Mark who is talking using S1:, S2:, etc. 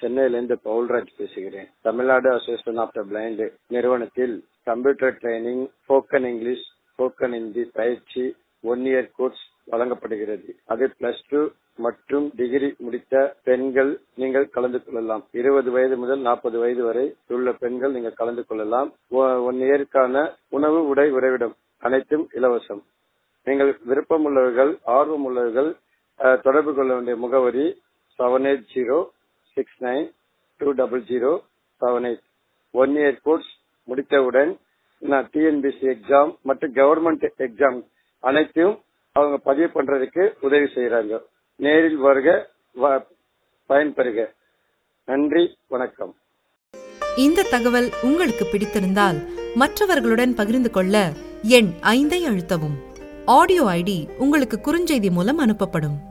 S1: சென்னையிலிருந்து பவுல்ராஜ் பேசுகிறேன் Tamil Nadu association of the blind நிறுவனத்தில் computer training spoken English spoken Hindi பயிற்சி ஒன் இயர் கோர்ஸ் வழங்கப்படுகிறது அது பிளஸ் டூ மற்றும் டிகிரி முடித்த பெண்கள் நீங்கள் கலந்து கொள்ளலாம் இருபது வயது முதல் நாற்பது வயது வரை உள்ள பெண்கள் நீங்கள் கலந்து கொள்ளலாம் ஒன் இயருக்கான உணவு உடை உறைவிடம் அனைத்தும் இலவசம் நீங்கள் விருப்பம் உள்ளவர்கள் ஆர்வம் உள்ளவர்கள் அஹ், தொடர்பு கொள்ள வேண்டிய முகவரி seven eight zero six nine two double zero seven eight one year course முடித்தவுடன் நான் டிஎன்பிசி எக்ஸாம் மற்றும் கவர்மெண்ட் எக்ஸாம் அனைத்தையும் அவங்க பதிவு பண்றதுக்கு உதவி செய்யறாங்க நேரில் வருக வ- பயன்பெறுக நன்றி வணக்கம்
S2: இந்த தகவல் உங்களுக்கு பிடித்திருந்தால் மற்றவர்களுடன் பகிர்ந்து கொள்ள எண் ஐந்தை அழுத்தவும் ஆடியோ ஐடி உங்களுக்கு குறுஞ்செய்தி மூலம் அனுப்பப்படும்